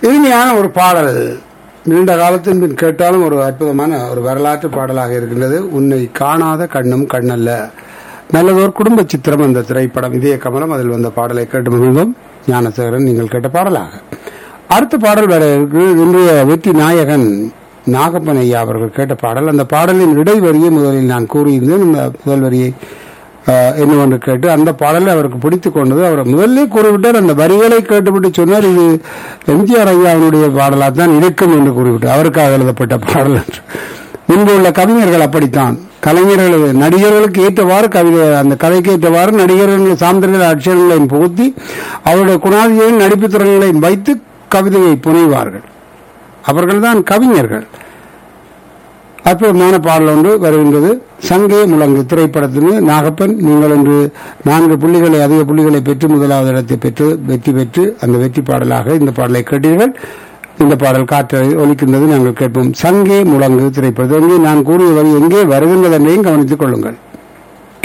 இனிமையான ஒரு பாடல் நீண்ட காலத்தின் பின் கேட்டாலும் ஒரு அற்புதமான ஒரு வரலாற்று பாடலாக இருக்கின்றது உன்னை காணாத கண்ணும் கண்ணல்ல நல்லதோர் குடும்ப சித்திரம் அந்த திரைப்படம் இதய கமலம் அதில் வந்த பாடலை கேட்டு மகிழ்ந்தோம் ஞானசேகரன் நீங்கள் கேட்ட பாடலாக அடுத்த பாடல் வேற இருக்கு இன்றைய வெற்றி நாயகன் நாகப்பன் ஐயா அவர்கள் கேட்ட பாடல் அந்த பாடலின் இடைவரியை முதலில் நான் கூறியிருந்தேன் இந்த முதல் வரியை ஆஹ், என்னவென்று கேட்டு அந்த பாடலை அவருக்கு பிடித்துக் கொண்டது அவர் முதல்ல கூறிவிட்டார் அந்த வரிகளை கேட்டுவிட்டு சொன்னார் இது எம்ஜிஆர் ஐயாவினுடைய பாடலாக தான் இருக்கும் என்று கூறிவிட்டார் அவருக்காக எழுதப்பட்ட பாடல் என்று முன்பு உள்ள கவிஞர்கள் அப்படித்தான் கலைஞர்கள் நடிகர்களுக்கு ஏற்றவாறு கவிதை அந்த கதைக்கு ஏற்றவாறு நடிகர்கள் சார்ந்திருக்கிற அட்சரங்களையும் புகுத்தி அவருடைய குணாதியையும் நடிப்பு திறன்களையும் வைத்து கவிதையை புனைவார்கள் அவர்கள்தான் கவிஞர்கள் அற்புதமான பாடல் ஒன்று வருகின்றது சங்கே முழங்கு திரைப்படத்தில் நாகப்பன் நீங்கள் இன்று நான்கு புள்ளிகளை அதிக புள்ளிகளை பெற்று முதலாவது இடத்தை பெற்று வெற்றி பெற்று அந்த வெற்றி பாடலாக இந்த பாடலை கேட்டீர்கள் இந்த பாடல் காற்றை ஒலிக்கின்றது நாங்கள் கேட்போம் சங்கே முழங்கு திரைப்படம் எங்கே நான் கூறிய வரி எங்கே வருகின்றது என்பதையும் கவனித்துக் கொள்ளுங்கள்